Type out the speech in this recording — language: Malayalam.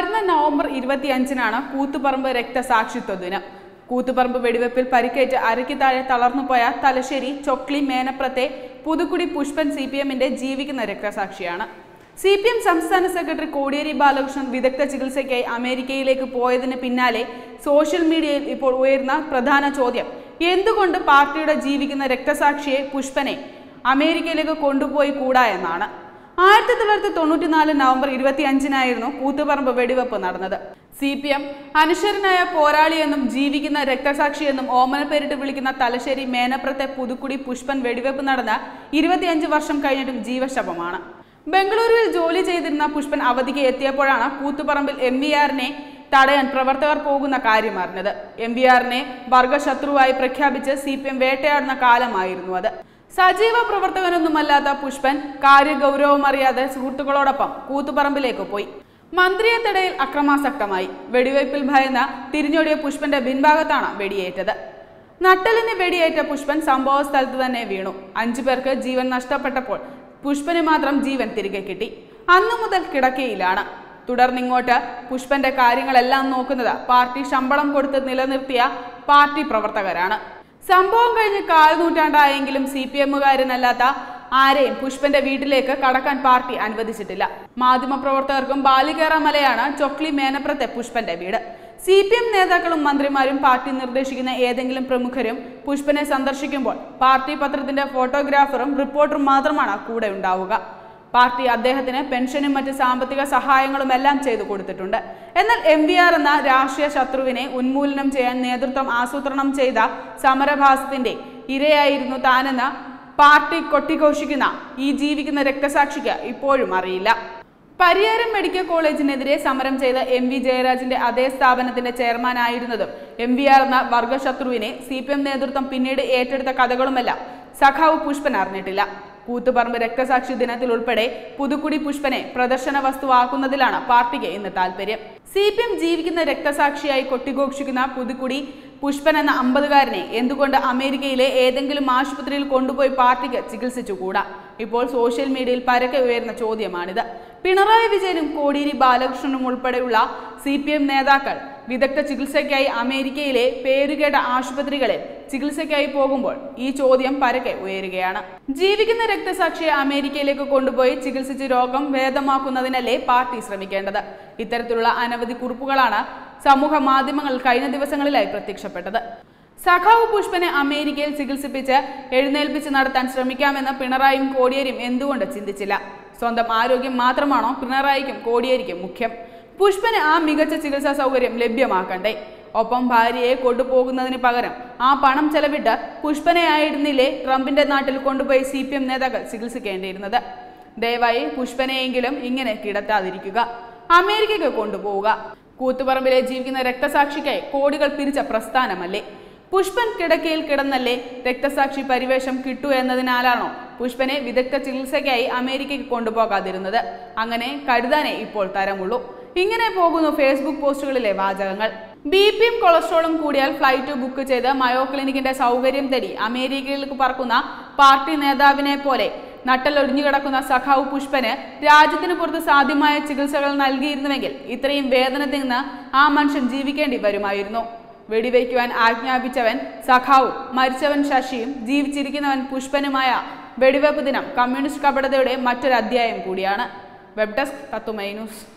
വരുന്ന നവംബർ ഇരുപത്തിയഞ്ചിനാണ് കൂത്തുപറമ്പ് രക്തസാക്ഷിത്വ ദിനം കൂത്തുപറമ്പ് വെടിവെപ്പിൽ പരിക്കേറ്റ് അരയ്ക്ക് താഴെ തളർന്നുപോയ തലശ്ശേരി ചൊക്ലി മേനപ്രത്തെ പുതുക്കുടി പുഷ്പൻ സി പി എമ്മിന്റെ ജീവിക്കുന്ന രക്തസാക്ഷിയാണ് സി പി എം സംസ്ഥാന സെക്രട്ടറി കോടിയേരി ബാലകൃഷ്ണൻ വിദഗ്ധ ചികിത്സയ്ക്കായി അമേരിക്കയിലേക്ക് പോയതിന് പിന്നാലെ സോഷ്യൽ മീഡിയയിൽ ഇപ്പോൾ ഉയർന്ന പ്രധാന ചോദ്യം എന്തുകൊണ്ട് പാർട്ടിയുടെ ജീവിക്കുന്ന രക്തസാക്ഷിയെ പുഷ്പനെ അമേരിക്കയിലേക്ക് കൊണ്ടുപോയി കൂടാ എന്നാണ് ആയിരത്തി തൊള്ളായിരത്തി തൊണ്ണൂറ്റിനാല് നവംബർ ഇരുപത്തി അഞ്ചിനായിരുന്നു കൂത്തുപറമ്പ് വെടിവെപ്പ് നടന്നത് സി പി എം അനശ്വരനായ പോരാളിയെന്നും ജീവിക്കുന്ന രക്തസാക്ഷിയെന്നും ഓമന പേരിട്ട് വിളിക്കുന്ന തലശ്ശേരി മേനപ്രത്തെ പുതുക്കുടി പുഷ്പൻ വെടിവെപ്പ് നടന്ന ഇരുപത്തിയഞ്ച് വർഷം കഴിഞ്ഞിട്ടും ജീവശവമാണ് ബംഗളൂരുവിൽ ജോലി ചെയ്തിരുന്ന പുഷ്പൻ അവധിക്ക് എത്തിയപ്പോഴാണ് കൂത്തുപറമ്പിൽ എം വി ആറിനെ തടയാൻ പ്രവർത്തകർ പോകുന്ന കാര്യം അറിഞ്ഞത് എം വി ആറിനെ വർഗശത്രുവായി പ്രഖ്യാപിച്ച് സി പി എം വേട്ടയാടുന്ന കാലമായിരുന്നു അത് സജീവ പ്രവർത്തകനൊന്നുമല്ലാത്ത പുഷ്പൻ കാര്യഗൗരവമറിയാതെ സുഹൃത്തുക്കളോടൊപ്പം കൂത്തുപറമ്പിലേക്ക് പോയി മന്ത്രിയെ തടയിൽ അക്രമാസക്തമായി വെടിവയ്പിൽ ഭയന്ന തിരിഞ്ഞോടിയ പുഷ്പന്റെ പിൻഭാഗത്താണ് വെടിയേറ്റത് നട്ടലിന് വെടിയേറ്റ പുഷ്പൻ സംഭവ സ്ഥലത്ത് തന്നെ വീണു അഞ്ചു പേർക്ക് ജീവൻ നഷ്ടപ്പെട്ടപ്പോൾ പുഷ്പന് മാത്രം ജീവൻ തിരികെ കിട്ടി അന്നു മുതൽ കിടക്കയിലാണ് തുടർന്നിങ്ങോട്ട് പുഷ്പന്റെ കാര്യങ്ങളെല്ലാം നോക്കുന്നത് പാർട്ടി ശമ്പളം കൊടുത്ത് നിലനിർത്തിയ പാർട്ടി പ്രവർത്തകരാണ് സംഭവം കഴിഞ്ഞ് കാൽ നൂറ്റാണ്ടായെങ്കിലും സി പി എമ്മുകാരനല്ലാത്ത ആരെയും പുഷ്പന്റെ വീട്ടിലേക്ക് കടക്കാൻ പാർട്ടി അനുവദിച്ചിട്ടില്ല മാധ്യമപ്രവർത്തകർക്കും ബാലികേറ മലയാണ് ചൊക്ലി മേനപ്രത്തെ പുഷ്പന്റെ വീട് സി പി എം നേതാക്കളും മന്ത്രിമാരും പാർട്ടി നിർദ്ദേശിക്കുന്ന ഏതെങ്കിലും പ്രമുഖരും പുഷ്പനെ സന്ദർശിക്കുമ്പോൾ പാർട്ടി പത്രത്തിന്റെ ഫോട്ടോഗ്രാഫറും റിപ്പോർട്ടറും മാത്രമാണ് കൂടെ ഉണ്ടാവുക പാർട്ടി അദ്ദേഹത്തിന് പെൻഷനും മറ്റ് സാമ്പത്തിക സഹായങ്ങളും എല്ലാം ചെയ്തു കൊടുത്തിട്ടുണ്ട് എന്നാൽ എം വി ആർ എന്ന രാഷ്ട്രീയ ശത്രുവിനെ ഉന്മൂലനം ചെയ്യാൻ നേതൃത്വം ആസൂത്രണം ചെയ്ത സമരഭാസത്തിന്റെ ഇരയായിരുന്നു താനെന്ന് പാർട്ടി കൊട്ടിഘോഷിക്കുന്ന ഈ ജീവിക്കുന്ന രക്തസാക്ഷിക്ക് ഇപ്പോഴും അറിയില്ല പരിയാരം മെഡിക്കൽ കോളേജിനെതിരെ സമരം ചെയ്ത എം വി ജയരാജിന്റെ അതേ സ്ഥാപനത്തിന്റെ ചെയർമാനായിരുന്നതും എം വി ആർ എന്ന വർഗശത്രുവിനെ സി പി എം നേതൃത്വം പിന്നീട് ഏറ്റെടുത്ത കഥകളുമെല്ലാം സഖാവ് പുഷ്പൻ അറിഞ്ഞിട്ടില്ല കൂത്തുപറമ്പ് രക്തസാക്ഷി ദിനത്തിൽ ഉൾപ്പെടെ പുതുക്കുടി പുഷ്പനെ പ്രദർശന വസ്തുവാക്കുന്നതിലാണ് പാർട്ടിക്ക് ഇന്ന് താല്പര്യം സി പി എം ജീവിക്കുന്ന രക്തസാക്ഷിയായി കൊട്ടിഘോഷിക്കുന്ന പുതുക്കുടി പുഷ്പൻ എന്ന അമ്പതുകാരനെ എന്തുകൊണ്ട് അമേരിക്കയിലെ ഏതെങ്കിലും ആശുപത്രിയിൽ കൊണ്ടുപോയി പാർട്ടിക്ക് ചികിത്സിച്ചുകൂടാ ഇപ്പോൾ സോഷ്യൽ മീഡിയയിൽ പരക്കെ ഉയർന്ന ചോദ്യമാണിത് പിണറായി വിജയനും കോടിയേരി ബാലകൃഷ്ണനും ഉൾപ്പെടെയുള്ള സി പി എം നേതാക്കൾ വിദഗ്ധ ചികിത്സയ്ക്കായി അമേരിക്കയിലെ പേരുകേട്ട ആശുപത്രികളിൽ ചികിത്സയ്ക്കായി പോകുമ്പോൾ ഈ ചോദ്യം പരക്കെ ഉയരുകയാണ് ജീവിക്കുന്ന രക്തസാക്ഷിയെ അമേരിക്കയിലേക്ക് കൊണ്ടുപോയി ചികിത്സിച്ച് രോഗം ഭേദമാക്കുന്നതിനല്ലേ പാർട്ടി ശ്രമിക്കേണ്ടത് ഇത്തരത്തിലുള്ള അനവധി കുറിപ്പുകളാണ് സമൂഹ മാധ്യമങ്ങൾ കഴിഞ്ഞ ദിവസങ്ങളിലായി പ്രത്യക്ഷപ്പെട്ടത് സഖാവ് പുഷ്പനെ അമേരിക്കയിൽ ചികിത്സിപ്പിച്ച് എഴുന്നേൽപ്പിച്ച് നടത്താൻ ശ്രമിക്കാമെന്ന് പിണറായിയും കോടിയേരിയും എന്തുകൊണ്ട് ചിന്തിച്ചില്ല സ്വന്തം ആരോഗ്യം മാത്രമാണോ പിണറായിക്കും കോടിയേരിക്കും മുഖ്യം പുഷ്പന് ആ മികച്ച ചികിത്സാ സൗകര്യം ലഭ്യമാക്കണ്ടേ ഒപ്പം ഭാര്യയെ കൊണ്ടുപോകുന്നതിന് പകരം ആ പണം ചെലവിട്ട് പുഷ്പനെ ആയിരുന്നില്ലേ ട്രംപിന്റെ നാട്ടിൽ കൊണ്ടുപോയി സി പി എം നേതാക്കൾ ചികിത്സിക്കേണ്ടിയിരുന്നത് ദയവായി പുഷ്പനെയെങ്കിലും ഇങ്ങനെ കിടത്താതിരിക്കുക അമേരിക്കയ്ക്ക് കൊണ്ടുപോവുക കൂത്തുപറമ്പിലെ ജീവിക്കുന്ന രക്തസാക്ഷിക്കായി കോടികൾ പിരിച്ച പ്രസ്ഥാനമല്ലേ പുഷ്പൻ കിടക്കയിൽ കിടന്നല്ലേ രക്തസാക്ഷി പരിവേഷം കിട്ടൂ എന്നതിനാലാണോ പുഷ്പനെ വിദഗ്ധ ചികിത്സയ്ക്കായി അമേരിക്കയ്ക്ക് കൊണ്ടുപോകാതിരുന്നത് അങ്ങനെ കരുതാനേ ഇപ്പോൾ തരമുള്ളൂ ഇങ്ങനെ പോകുന്നു ഫേസ്ബുക്ക് പോസ്റ്റുകളിലെ വാചകങ്ങൾ ബി പിയും കൊളസ്ട്രോളും കൂടിയാൽ ഫ്ലൈറ്റ് ബുക്ക് ചെയ്ത് മയോ ക്ലിനിക്കിന്റെ സൗകര്യം തേടി അമേരിക്കയിലേക്ക് പറക്കുന്ന പാർട്ടി നേതാവിനെ പോലെ നട്ടലൊടിഞ്ഞു കിടക്കുന്ന സഖാവ് പുഷ്പന് രാജ്യത്തിന് പുറത്ത് സാധ്യമായ ചികിത്സകൾ നൽകിയിരുന്നുവെങ്കിൽ ഇത്രയും വേദന തിന്ന് ആ മനുഷ്യൻ ജീവിക്കേണ്ടി വരുമായിരുന്നു വെടിവയ്ക്കുവാൻ ആജ്ഞാപിച്ചവൻ സഖാവും മരിച്ചവൻ ശശിയും ജീവിച്ചിരിക്കുന്നവൻ പുഷ്പനുമായ വെടിവെപ്പ് ദിനം കമ്മ്യൂണിസ്റ്റ് കപടതയുടെ മറ്റൊരു അധ്യായം കൂടിയാണ് വെബ് ഡെസ്ക് തത്തുമൈ ന്യൂസ്